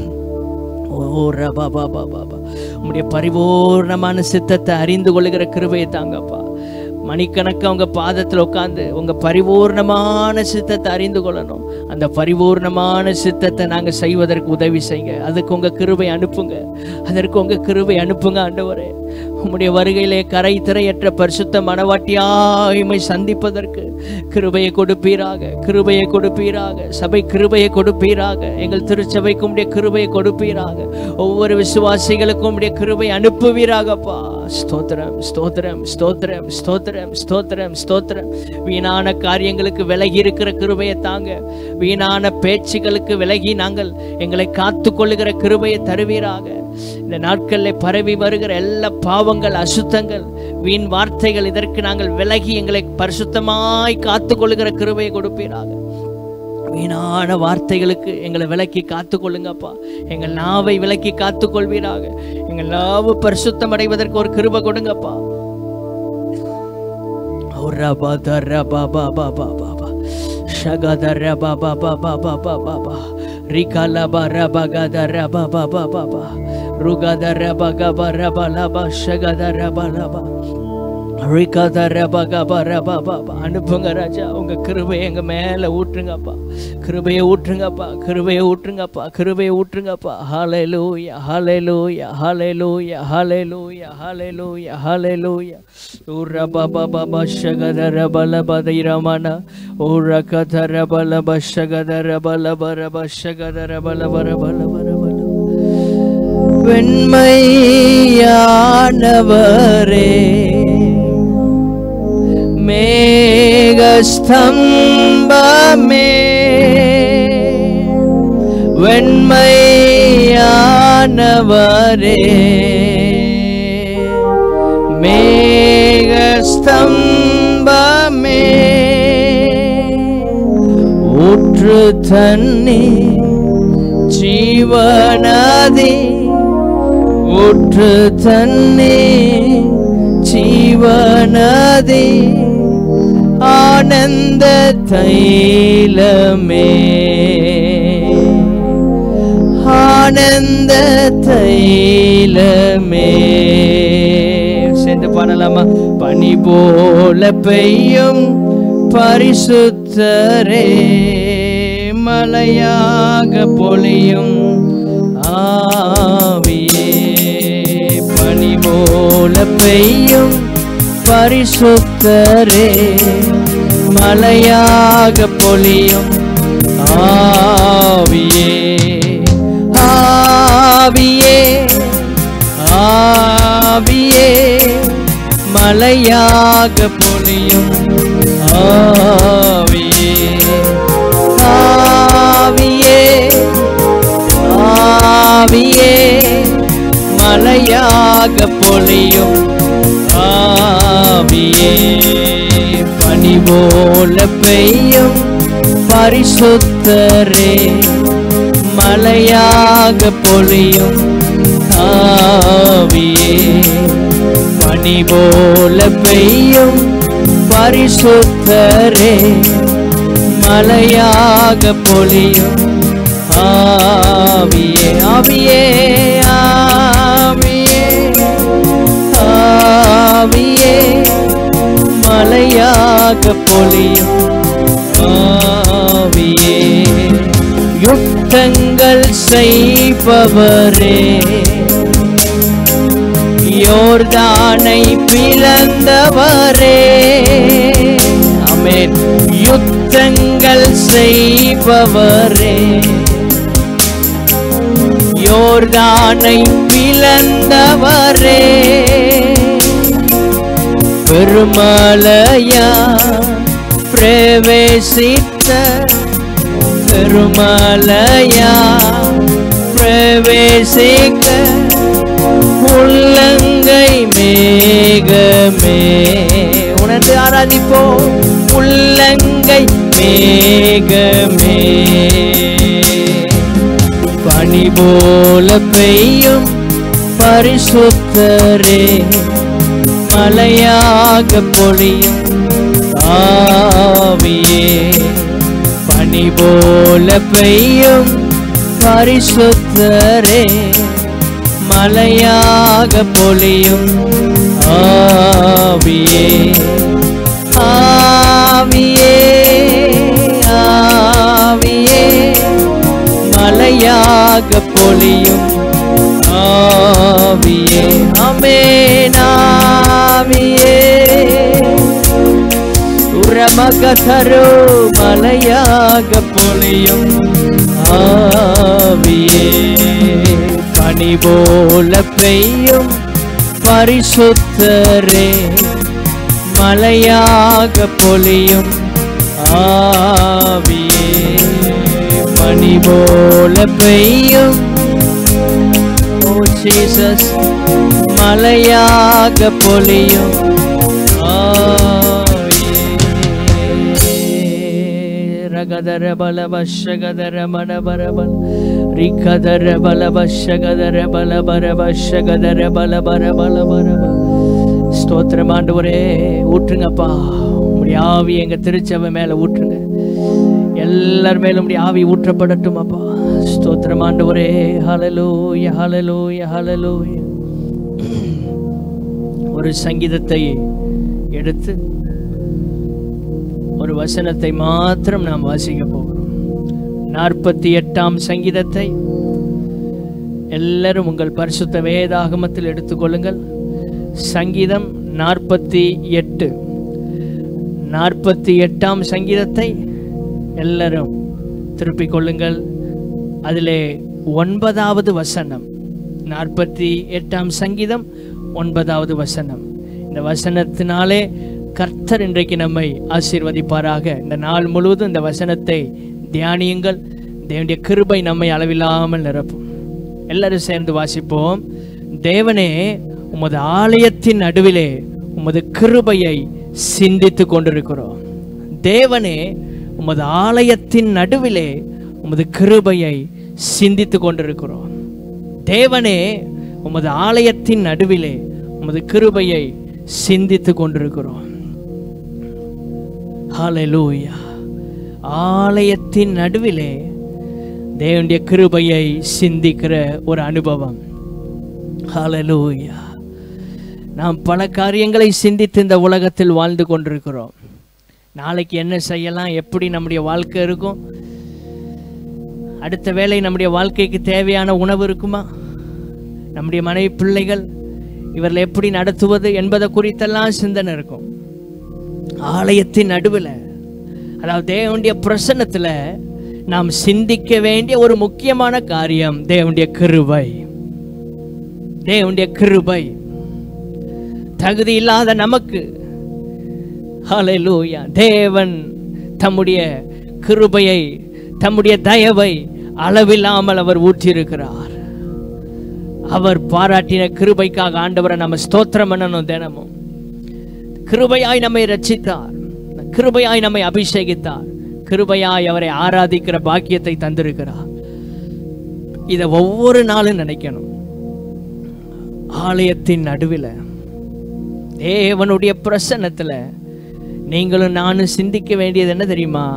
ஓ ரபா பாபா பாபா உம்முடைய பரிபூர்ணமான சித்தத்தை அறிந்து கொள்ளுகிற கிருபையை தாங்கப்பா மணிக்கணக்காக உங்க பாதத்தில் உட்காந்து உங்க பரிபூர்ணமான சித்தத்தை அறிந்து கொள்ளணும் அந்த பரிபூர்ணமான சித்தத்தை நாங்க செய்வதற்கு உதவி செய்யுங்க அதுக்கு உங்க கிருபை அனுப்புங்க அதற்கு உங்க கிருபை அனுப்புங்க ஆண்டவரே உம்முடைய வருகையிலே கரை திரையற்ற பரிசுத்த மனவாட்டியாய்மை சந்திப்பதற்கு கிருபையை கொடுப்பீராக கிருபையை கொடுப்பீராக சபை கிருபையை கொடுப்பீராக எங்கள் திருச்சபைக்கு உடைய கிருபையை கொடுப்பீராக ஒவ்வொரு விசுவாசிகளுக்கும் உடைய கிருபை அனுப்புவீராகப்பா ஸ்தோத்திரம் ஸ்தோத்திரம் ஸ்தோத்திரம் ஸ்தோத்திரம் ஸ்தோத்திரம் ஸ்தோத்திரம் வீணான காரியங்களுக்கு விலகி இருக்கிற கிருபையை தாங்க வீணான பேச்சுகளுக்கு விலகி நாங்கள் எங்களை காத்து கொள்ளுகிற கிருபையை தருவீராக இந்த நாட்களில் பரவி வருகிற எல்லா பாவங்கள் அசுத்தங்கள் வீண் வார்த்தைகள் இதற்கு நாங்கள் விலகி எங்களை பரிசுத்தமாய் காத்து கொள்ளுகிற கிருபையை கொடுப்பீராக வீணான வார்த்தைகளுக்கு எங்களை விலக்கி காத்து கொள்ளுங்கப்பா எங்கள் நாவை விலக்கி காத்து கொள்வீராக எங்கள் நாவு பரிசுத்தம் அடைவதற்கு ஒரு கிருபை கொடுங்கப்பா ஓ ரபா த ரபா பா பா பா பா பா ஷகத ரபா பா பா பா பா பா பா பா ரிகல பா ரபா கத ரபா பா பா பா பா ருகத ரபா கப ரபா லபா ஷகத ரபா லபா ரிகத ரபா கப ரபா பா பா அனுப்புங்க ராஜா உங்க கிருபையை எங்க மேல ஊற்றுங்கப்பா கிருபையை ஊற்றுங்கப்பா கிருபையை ஊற்றுங்கப்பா கிருபையை ஊற்றுங்கப்பா ஹalleluya ஹalleluya ஹalleluya ஹalleluya ஹalleluya ஹalleluya உரபா பா பா ஷகத ரபா லபா தைரமன உரகத ரபா லபா ஷகத ரபா லபா ரபா ஷகத ரபா லபா ரபா லபா ரபா லபா வெண்மையானவரே மேகஸ்தம்பமே வெண்மையானவரே மேகஸ்தம்பமே ஊற்று தண்ணி ஜீவனதி ஊற்று தண்ணி ஜீவனதி ஆனந்த தைலமே ஆனந்த தைலமே சேர்ந்து பாடலாமா பனி போல பெய்யும் பரிசுத்தரே மலையாக பொழியும் ஆவியே பனி போல பெய்யும் பரிசுத்தரே மலையாக பொழியும் ஆவியே ஆவியே ஆவியே மலையாக பொழியும் ஆவியே பரிசுத்தரே மலையாக பொழியும் ஆவியே பனி போல பெய்யும் பரிசுத்தரே மலையாக பொழியும் ஆவியே ஆவியே ஆவியே ஆவியே மலையாக பொழியும் ஆவியே யுத்தங்கள் செய்பவரே யோர்தானை பிளந்தவரே அமேன் யுத்தங்கள் செய்பவரே யோர்தானை பிளந்தவரே பெருமலையா பிரவேசித்த பெருமலையா பிரவேசிக்க உள்ளங்கை மேகமே உணர்ந்து ஆராதிப்போம் உள்ளங்கை மேகமே பனி போல பெய்யும் பரிசுத்தரே மலையாக பொழியும் ஆவியே பனி போல பெய்யும் பரிசுத்தரே மலையாக பொழியும் ஆவியே ஆவியே ஆவியே மலையாக பொழியும் ஆவியே அமேன் ஆவியே உரமகதரோ மலையாக பொழியும் ஆவியே பனி போல பெய்யும் பரிசுத்தரே மலையாக பொழியும் ஆவியே பனி போல பெய்யும் ஓ ஜீசஸ் மலையாக பொழியும் ஆவியே ரகதர பல வஷகதர மனபர பல ரிகதர பல வஷகதர பல பர வஷகதர பல பர பல பர பல. ஸ்தோத்திரம் ஆண்டவரே ஊற்றுங்கப்பா உம்முடைய ஆவி எங்க திருச்சபை மேல ஊற்றுங்க எல்லார் மேலும் உம்முடைய ஆவி ஊற்றப்படட்டும் அப்பா ஸ்தோத்திரம் ஆண்டவரே ஹalleluya ஹalleluya ஹalleluya ஒரு சங்கீதத்தை எடுத்து ஒரு வசனத்தை மாத்திரம் நாம் வாசிக்க போகிறோம் நாற்பத்தி எட்டாம் சங்கீதத்தை எல்லாரும் உங்கள் பரிசுத்த வேதாகமத்தில் எடுத்துக்கொள்ளுங்கள் சங்கீதம் நாற்பத்தி எட்டு நாற்பத்தி எட்டாம் சங்கீதத்தை எல்லாரும் திருப்பிக் கொள்ளுங்கள் அதிலே ஒன்பதாவது வசனம் நாற்பத்தி எட்டாம் சங்கீதம் ஒன்பதாவது வசனம் இந்த வசனத்தினாலே கர்த்தர் இன்றைக்கு நம்மை ஆசீர்வதிப்பாராக இந்த நாள் முழுவதும் இந்த வசனத்தை தியானியுங்கள் தேவனுடைய கிருபை நம்மை அளவில்லாமல் நிரப்பும் எல்லாரும் சேர்ந்து வாசிப்போம் தேவனே உமது ஆலயத்தின் நடுவிலே உமது கிருபையை சிந்தித்து கொண்டிருக்கிறோம் தேவனே உமது ஆலயத்தின் நடுவிலே உமது கிருபையை சிந்தித்து கொண்டிருக்கிறோம் தேவனே உமது ஆலயத்தின் நடுவிலே உமது கிருபையை சிந்தித்து கொண்டிருக்கிறோம் ஹalleluya ஆலயத்தின் நடுவிலே தேவனுடைய கிருபையை சிந்திக்கிற ஒரு அனுபவம் ஹalleluya நாம் பல காரியங்களை சிந்தித்து இந்த உலகத்தில் வாழ்ந்து கொண்டிருக்கிறோம் நாளைக்கு என்ன செய்யலாம் எப்படி நம்முடைய வாழ்க்கை இருக்கும் அடுத்த வேளை நம்முடைய வாழ்க்கைக்கு தேவையான உணவு இருக்குமா நம்முடைய மனைவி பிள்ளைகள் இவர்களை எப்படி நடத்துவது என்பதை குறித்தெல்லாம் சிந்தனை இருக்கும் ஆலயத்தின் நடுவில் அதாவது தேவனுடைய பிரசன்னத்தில் நாம் சிந்திக்க வேண்டிய ஒரு முக்கியமான காரியம் தேவனுடைய கிருபை தேவனுடைய கிருபை தகுதி இல்லாத நமக்கு ஹalleluya தேவன் தம்முடைய கிருபையை தம்முடைய தயவை அளவில்லாமல் அவர் ஊற்றியிருக்கிறார் அவர் பாராட்டின கிருபைக்காக ஆண்டவரை நம்ம ஸ்தோத்திரம் பண்ணணும் தினமும் கிருபையாய் நம்மை ரட்சித்தார் கிருபையாய் நம்மை அபிஷேகித்தார் கிருபையாய் அவரை ஆராதிக்கிற பாக்கியத்தை தந்திருக்கிறார் இதை ஒவ்வொரு நாளும் நினைக்கணும் ஆலயத்தின் நடுவில் தேவனுடைய பிரசன்னத்துல நீங்களும் நானும் சிந்திக்க வேண்டியது என்ன தெரியுமா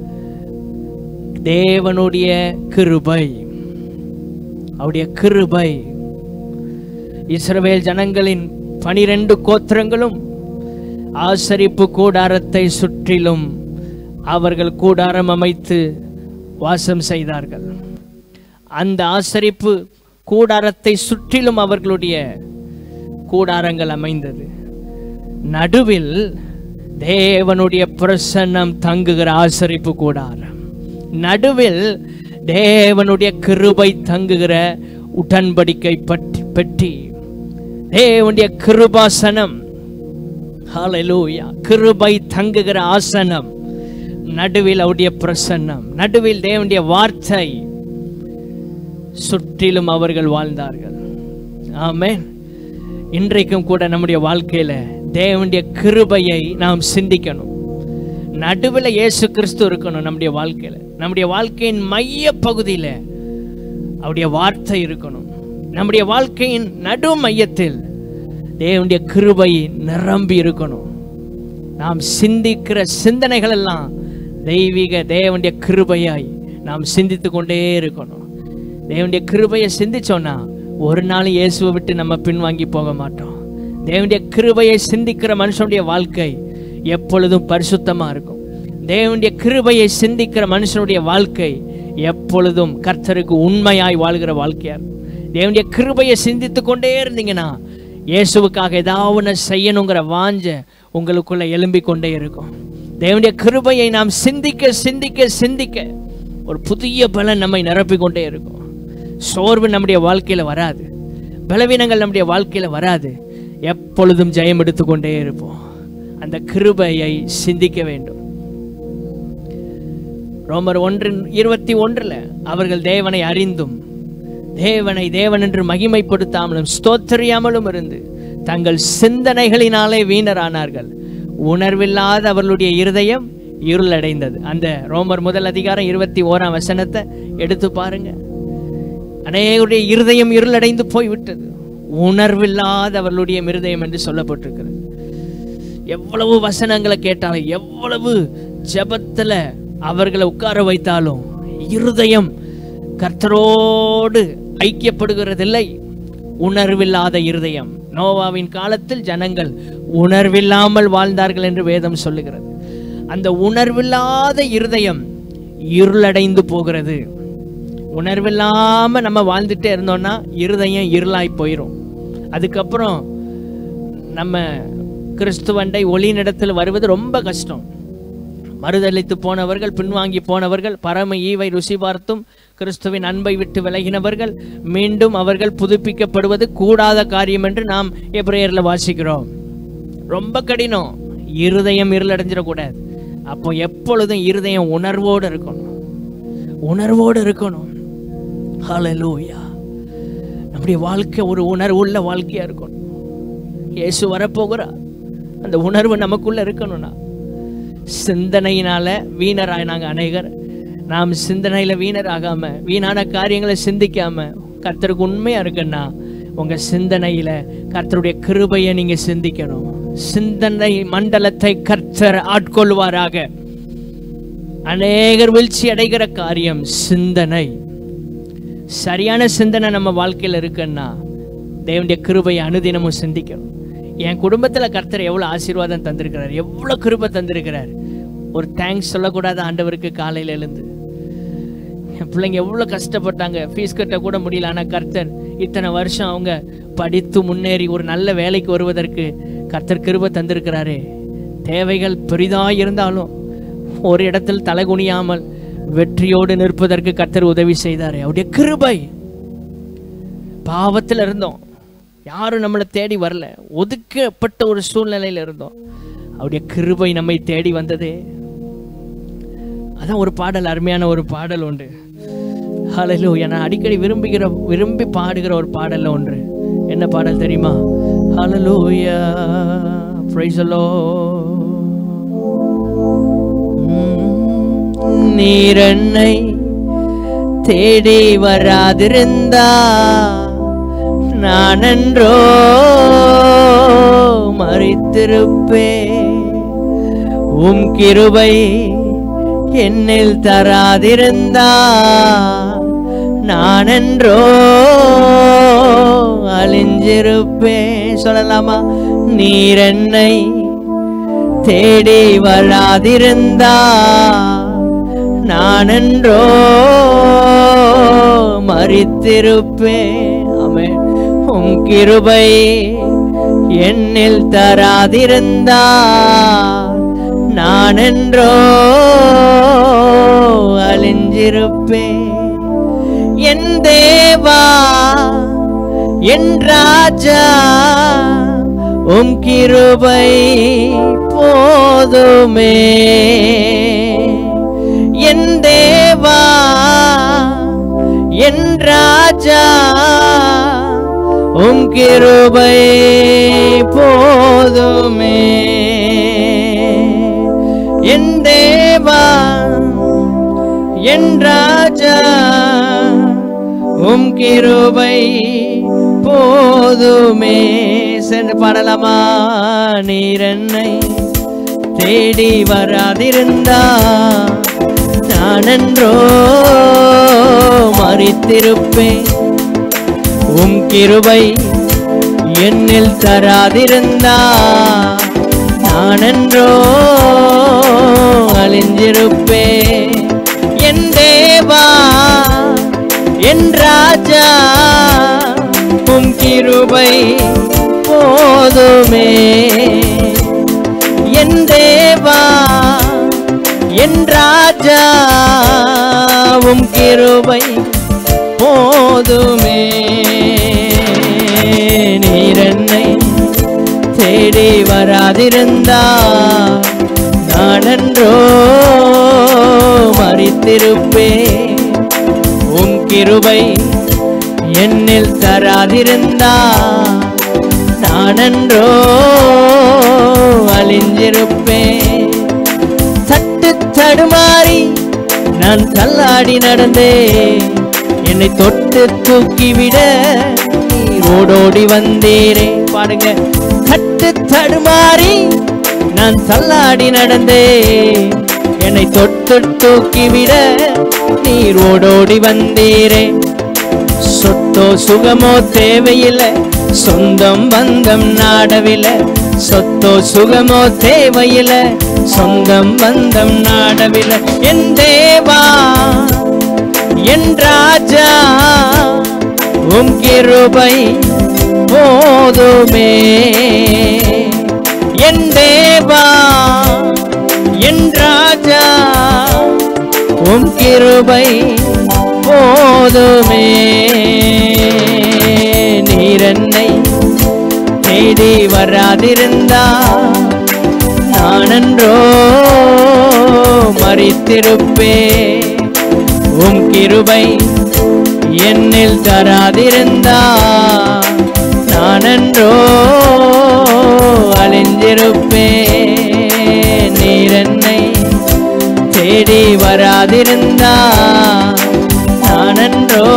தேவனுடைய கிருபை அவருடைய கிருபை இஸ்ரவேல் ஜனங்களின் பனிரெண்டு கோத்திரங்களும் ஆசரிப்பு கூடாரத்தை சுற்றிலும் அவர்கள் கூடாரம் அமைத்து வாசம் செய்தார்கள் அந்த ஆசரிப்பு கூடாரத்தை சுற்றிலும் அவர்களுடைய கூடாரங்கள் அமைந்தது நடுவில் தேவனுடைய பிரசன்னம் தங்குகிற ஆசரிப்பு கூடாரம் நடுவில் தேவனுடைய கிருபை தங்குகிற உடன்படிக்கை பற்றி பெட்டி தேவனுடைய கிருபாசனம் ஹalleluya கிருபை தங்குகிற ஆசனம் நடுவில் அவருடைய பிரசன்னம் நடுவில் தேவனுடைய வார்த்தை சுற்றிலும் அவர்கள் வாழ்ந்தார்கள் ஆமென் இன்றைக்கும் கூட நம்முடைய வாழ்க்கையில தேவனுடைய கிருபையை நாம் சிந்திக்கணும் நடுவில் இயேசு கிறிஸ்து இருக்கணும் நம்முடைய வாழ்க்கையில நம்முடைய வாழ்க்கையின் மைய பகுதியில அவருடைய வார்த்தை இருக்கணும் நம்முடைய வாழ்க்கையின் நடு மையத்தில் தேவனுடைய கிருபை நிரம்பி இருக்கணும் நாம் சிந்திக்கிற சிந்தனைகள் எல்லாம் தெய்வீக தேவனுடைய கிருபையாய் நாம் சிந்தித்து கொண்டே இருக்கணும் தேவனுடைய கிருபையை சிந்திச்சோன்னா ஒரு நாள் இயேசுவை விட்டு நம்ம பின்வாங்கி போக மாட்டோம் தேவனுடைய கிருபையை சிந்திக்கிற மனுஷனுடைய வாழ்க்கை எப்பொழுதும் பரிசுத்தமா இருக்கும் தேவனுடைய கிருபையை சிந்திக்கிற மனுஷனுடைய வாழ்க்கை எப்பொழுதும் கர்த்தருக்கு உண்மையாய் வாழ்கிற வாழ்க்கையா இருக்கும் தேவனுடைய கிருபையை சிந்தித்து கொண்டே இருந்தீங்கன்னா இயேசுவுக்காக ஏதாவது ஒண்ணு செய்யணுங்கிற வாஞ்ச உங்களுக்குள்ள எழும்பிக் கொண்டே இருக்கும் தேவனுடைய கிருபையை நாம் சிந்திக்க சிந்திக்க சிந்திக்க ஒரு புதிய பலன் நம்மை நிரப்பிக் கொண்டே இருக்கும் சோர்வு நம்முடைய வாழ்க்கையில வராது பலவீனங்கள் நம்முடைய வாழ்க்கையில வராது எப்பொழுதும் ஜெயம் எடுத்துக்கொண்டே இருப்போம் அந்த கிருபையை சிந்திக்க வேண்டும் ரோமர் ஒன்றின் இருபத்தி ஒன்றுல அவர்கள் தேவனை அறிந்தும் தேவனை தேவன் என்று மகிமைப்படுத்தாமலும் ஸ்தோத்தரியாமலும் இருந்து தங்கள் சிந்தனைகளினாலே வீணரானார்கள் உணர்வில்லாத அவர்களுடைய இருதயம் இருளடைந்தது அந்த ரோமர் முதல் அதிகாரம் இருபத்தி ஓராம் வசனத்தை எடுத்து பாருங்க அநேகருடைய இருதயம் இருளடைந்து போய்விட்டது உணர்வில்லாத அவர்களுடைய இருதயம் என்று சொல்லப்பட்டிருக்கிறது எவ்வளவு வசனங்களை கேட்டாலும் எவ்வளவு ஜெபத்துல அவர்களை உட்கார வைத்தாலும் இருதயம் கர்த்தரோடு ஐக்கியப்படுகிறதில்லை உணர்வில்லாத இருதயம் நோவாவின் காலத்தில் ஜனங்கள் உணர்வில்லாமல் வாழ்ந்தார்கள் என்று வேதம் சொல்லுகிறது அந்த உணர்வில்லாத இருதயம் இருளடைந்து போகிறது உணர்வில்லாம நம்ம வாழ்ந்துட்டே இருந்தோம்னா இருதயம் இருளாய் போயிடும் அதுக்கப்புறம் நம்ம கிறிஸ்துவண்டை ஒளியினிடத்தில் வருவது ரொம்ப கஷ்டம் மறுதளித்து போனவர்கள் பின்வாங்கி போனவர்கள் பரம ஈவை ருசி பார்த்தும் கிறிஸ்துவின் அன்பை விட்டு விலகினவர்கள் மீண்டும் அவர்கள் புதுப்பிக்கப்படுவது கூடாத காரியம் என்று நாம் எப்ரேயர்ல வாசிக்கிறோம் ரொம்ப கடினம் இருதயம் இருளடைஞ்சிடக்கூடாது அப்போ எப்பொழுதும் இருதயம் உணர்வோடு இருக்கணும் உணர்வோடு இருக்கணும் ஹalleluya நம்முடைய வாழ்க்கை ஒரு உணர்வுள்ள வாழ்க்கையா இருக்கணும் இயேசு வரப்போகிறார் அந்த உணர்வு நமக்குள்ள இருக்கணும்னா சிந்தனையினால வீணராய் நாங்கள் அநேகர் நாம் சிந்தனையில வீணராகாம வீணான காரியங்களை சிந்திக்காம கர்த்தருக்கு உண்மையா இருக்குன்னா உங்க சிந்தனையில கர்த்தருடைய கிருபையை நீங்க சிந்திக்கணும் சிந்தனை மண்டலத்தை கர்த்தர் ஆட்கொள்வாராக அநேகர் வீழ்ச்சி அடைகிற காரியம் சிந்தனை சரியான சிந்தனை நம்ம வாழ்க்கையில் இருக்குன்னா தேவனுடைய கிருபையை அனுதினமும் சிந்திக்கணும் என் குடும்பத்தில் கர்த்தர் எவ்வளோ ஆசீர்வாதம் தந்திருக்கிறார் எவ்வளோ கிருபை தந்திருக்கிறார் ஒரு தேங்க்ஸ் சொல்லக்கூடாத ஆண்டவருக்கு காலையில் எழுந்து என் பிள்ளைங்க எவ்வளோ கஷ்டப்பட்டாங்க ஃபீஸ் கட்ட கூட முடியல ஆனால் கர்த்தர் இத்தனை வருஷம் அவங்க படித்து முன்னேறி ஒரு நல்ல வேலைக்கு வருவதற்கு கர்த்தர் கிருபை தந்திருக்கிறாரே தேவைகள் பெரிதாக இருந்தாலும் ஒரு இடத்தில் தலைகுனியாமல் வெற்றியோடு நிற்பதற்கு கர்த்தர் உதவி செய்தாரே அவருடைய கிருபை பாவத்தில் இருந்தோம் யாரும் நம்மளை தேடி வரல ஒதுக்கப்பட்ட ஒரு சூழ்நிலையில இருந்தோம் அவருடைய கிருபை நம்மை தேடி வந்ததே அதான் ஒரு பாடல் அருமையான ஒரு பாடல் உண்டு ஹalleluya நான் அடிக்கடி விரும்புகிற விரும்பி பாடுகிற ஒரு பாடல்ல ஒன்று என்ன பாடல் தெரியுமா ஹalleluya praise the lord நீர் என்னை தேடி வராதிருந்தா நான் என்றோ மறித்திருப்பேன் உம் கிருபை என்னில் தராதிருந்தா நான் என்றோ அழிஞ்சிருப்பேன் சொல்லலாமா நீர் என்னை தேடி வராதிருந்தா நான் என்றோ மறித்திருப்பேன் ஆமென் உம் கிருபை என்னில் தராதிருந்தா நான் என்றோ அழிஞ்சிருப்பேன் என் தேவா என் ராஜா உம் கிருபை போதுமே என் தேவா என் ராஜா உம் கிருபை போதுமே என் தேவா என் ராஜா உம் கிருபை போதுமே சென்று பாடலாமா நீர் என்னை தேடி வராதிருந்தா நான் என்றோ மறித்திருப்பேன் உம் கிருபை என்னில் தராதிருந்தா நான் என்றோ அழிஞ்சிருப்பேன் என் தேவா என் ராஜா உம் கிருபை போதுமே என் தேவா என் ராஜா உம் கிருபை போதுமே நீர் என்னை தேடி வராதிருந்தா நானன்றோ மறித்திருப்பேன் உம் கிருபை என்னில் தராதிருந்தா நானன்றோ அழிஞ்சிருப்பேன் தட்டு தடுமாறி நான் தள்ளாடி நடந்தேன் என்னை தொட்டு தூக்கிவிட நீர் ஓடோடி வந்தீரே பாடுங்க தட்டு தடுமாறி நான் தள்ளாடி நடந்தேன் என்னை தொட்டு தூக்கிவிட நீர் ஓடோடி வந்தீரே சொத்தோ சுகமோ தேவையில்லை சொந்தம் பந்தம் நாடவில்லை சொத்தோ சுகமோ தேவையில்லை சொந்தம் பந்தம் நாடவில்லை என் தேவா என் ராஜா உம் கிருபை போதுமே என் தேவா என் ராஜா உம் கிருபை போதுமே நீர் என்னை தேடி வராதிருந்தா நானன்றோ மறித்திருப்பே உம் கிருபை என்னில் தராதிருந்தா நானன்றோ அழிஞ்சிருப்பே நீர் என்னை தேடி வராதிருந்தா நானன்றோ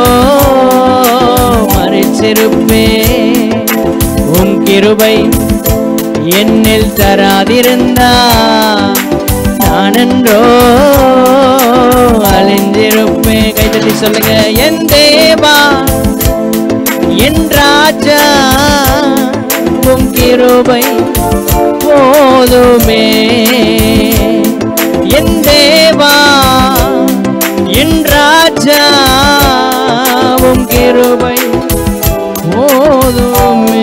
மறைச்சிருப்பே உன் கிருபை என்னில் தராதிருந்தா நானன்றோ அழிஞ்சிருப்பேன் கைதட்டி சொல்லுங்க என் தேவா என் ராஜா உன் கிருபை போதுமே என் தேவா என் ராஜா உன் கிருபை போதுமே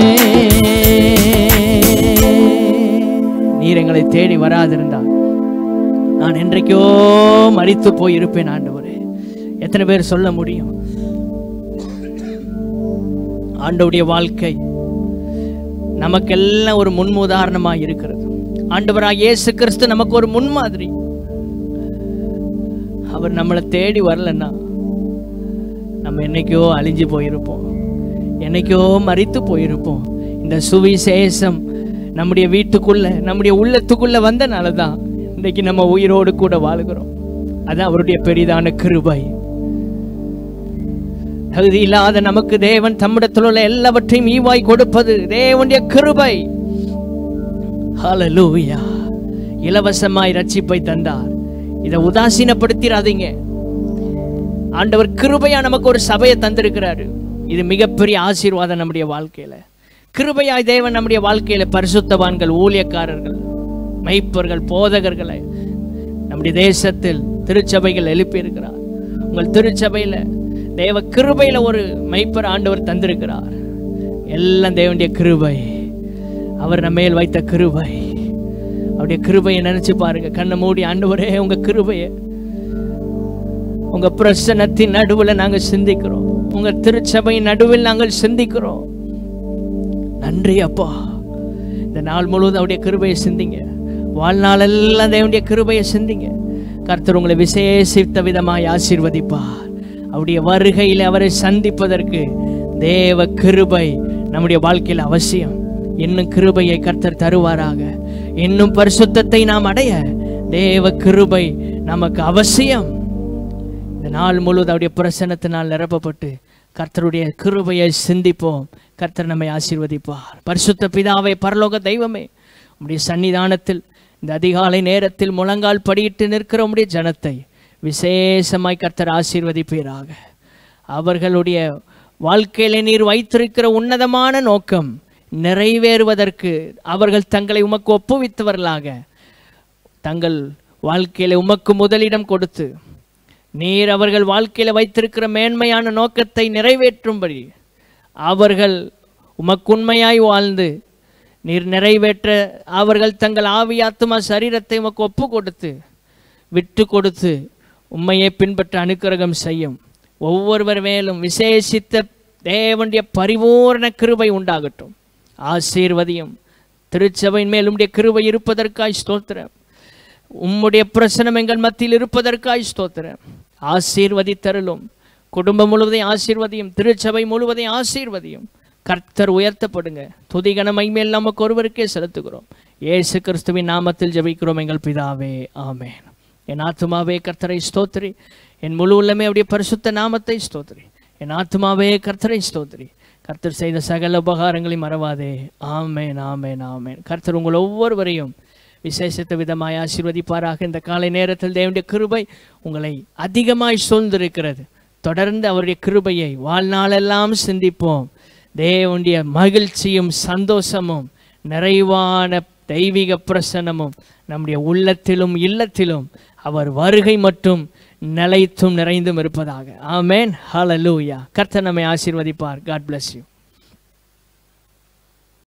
நீர் எங்களை தேடி வராதிருந்தால் நான் என்றைக்கோ மறித்து போயிருப்பேன் ஆண்டவரே எத்தனை பேர் சொல்ல முடியும் ஆண்டவருடைய வாழ்க்கை நமக்கெல்லாம் ஒரு முன்முதாரணமாக இருக்கிறது ஆண்டவராக இயேசு கிறிஸ்து நமக்கு ஒரு முன்மாதிரி அவர் நம்மளை தேடி வரலன்னா நம்ம என்னைக்கோ அழிஞ்சு போயிருப்போம் என்னைக்கோ மறித்து போயிருப்போம் இந்த சுவிசேஷம் நம்முடைய வீட்டுக்குள்ள நம்முடைய உள்ளத்துக்குள்ள வந்தனால தான் இன்றைக்கு நம்ம உயிரோடு கூட வாழுகிறோம் அது அவருடைய பெரிதான கிருபை தகுதி இல்லாத நமக்கு தேவன் தம்மிடத்தில் உள்ள எல்லாவற்றையும் ஈவாய் கொடுப்பது தேவனுடைய கிருபை ஹalleluya இலவசமாய் ரட்சிப்பை தந்தார் இதை உதாசீனப்படுத்திடாதீங்க ஆண்டவர் கிருபையா நமக்கு ஒரு சபையை தந்திருக்கிறாரு இது மிகப்பெரிய ஆசீர்வாதம் நம்முடைய வாழ்க்கையில கிருபையாய் தேவன் நம்முடைய வாழ்க்கையில பரிசுத்தவான்கள் ஊழியக்காரர்கள் மெய்ப்பர்கள் போதகர்களை நம்முடைய தேசத்தில் திருச்சபைகள் எழுப்பி இருக்கிறார் உங்கள் திருச்சபையில தேவ கிருபையில ஒரு மெய்ப்பர் ஆண்டவர் தந்திருக்கிறார் எல்லாம் தேவனுடைய கிருபை அவர் நம்ம மேல் வைத்த கிருபை அவருடைய கிருபையை நினைச்சு பாருங்க கண்ணை மூடி ஆண்டவரே உங்க கிருபையை உங்க பிரசனத்தின் நடுவுல நாங்க சிந்திக்கிறோம் உங்க திருச்சபையின் நடுவில் நாங்கள் சிந்திக்கிறோம் நன்றி அப்பா இந்த நாள் முழுவதும் அவருடைய கிருபையை சிந்திங்க வாழ்நாளெல்லாம் தேவனுடைய கிருபையை சிந்திங்க கர்த்தர் உங்களை விசேஷித்த விதமாய் ஆசீர்வதிப்பார் அவருடைய வருகையில் அவரை சந்திப்பதற்கு தேவ கிருபை நம்முடைய வாழ்க்கையில் அவசியம் இன்னும் கிருபையை கர்த்தர் தருவாராக இன்னும் பரிசுத்தத்தை நாம் அடைய தேவ கிருபை நமக்கு அவசியம் இந்த நாள் முழுவதும் அவருடைய பிரசன்னத்தினால் நிரப்பப்பட்டு கர்த்தருடைய கிருபையை சிந்திப்போம் கர்த்தர் நம்மை ஆசீர்வதிப்பார் பரிசுத்த பிதாவை பரலோக தெய்வமே உம்முடைய சன்னிதானத்தில் இந்த அதிகாலை நேரத்தில் முழங்கால் படியிட்டு நிற்கிற உம்முடைய ஜனத்தை விசேஷமாய் கர்த்தர் ஆசீர்வதிப்பீராக அவர்களுடைய வாழ்க்கையில நீர் வைத்திருக்கிற உன்னதமான நோக்கம் நிறைவேறுவதற்கு அவர்கள் தங்களை உமக்கு ஒப்புவித்தவர்களாக தங்கள் வாழ்க்கையில உமக்கு முதலிடம் கொடுத்து நீர் அவர்கள் வாழ்க்கையில வைத்திருக்கிற மேன்மையான நோக்கத்தை நிறைவேற்றும்படி அவர்கள் உமக்குண்மையாய் வாழ்ந்து நீர் நிறைவேற்ற அவர்கள் தங்கள் ஆவி ஆத்துமா சரீரத்தை உமக்கு ஒப்பு கொடுத்து விட்டு கொடுத்து உம்மையை பின்பற்ற அனுக்கிரகம் செய்யும் ஒவ்வொருவர் மேலும் விசேஷித்த தேவனுடைய பரிபூரண கிருபை உண்டாகட்டும் ஆசீர்வதியும் திருச்சபையின் மேல் உம்முடைய கிருபை இருப்பதற்காய் ஸ்தோத்திரம் உம்முடைய பிரசனம் எங்கள் மத்தியில் இருப்பதற்காய் ஸ்தோத்திரம் ஆசீர்வதித்தருளும் குடும்பம் முழுவதையும் ஆசீர்வதியும் திருச்சபை முழுவதையும் ஆசீர்வதியும் கர்த்தர் உயர்த்தப்படுங்க துதிகன மைமேல் நமக்கு ஒருவருக்கே செலுத்துகிறோம் இயேசு கிறிஸ்துவின் நாமத்தில் ஜெபிக்கிறோம் எங்கள் பிதாவே ஆமென் என் ஆத்துமாவே கர்த்தரை ஸ்தோத்திரி என் முழு உள்ளமே அவருடைய பரிசுத்த நாமத்தை ஸ்தோத்திரி என் ஆத்துமாவே கர்த்தரை ஸ்தோத்திரி கர்த்தர் செய்த சகல உபகாரங்களையும் மறவாதே ஆமேன் ஆமேன் ஆமேன் கர்த்தர் உங்கள் ஒவ்வொருவரையும் விசேஷத்த விதமாய் ஆசீர்வதிப்பாராக இந்த காலை நேரத்தில் தேவனுடைய கிருபை உங்களை அதிகமாய் சூழ்ந்திருக்கிறது தொடர்ந்து அவருடைய கிருபையை வாழ்நாளெல்லாம் சிந்திப்போம் தேவனுடைய மகிழ்ச்சியும் சந்தோஷமும் நிறைவான தெய்வீக பிரசன்னமும் நம்முடைய உள்ளத்திலும் இல்லத்திலும் அவர் வருகை மட்டும் நிலைத்தும் நிறைந்தும் இருப்பதாக ஆமேன் ஹalleluya கர்த்தர் நம்மை ஆசீர்வதிப்பார் காட் bless you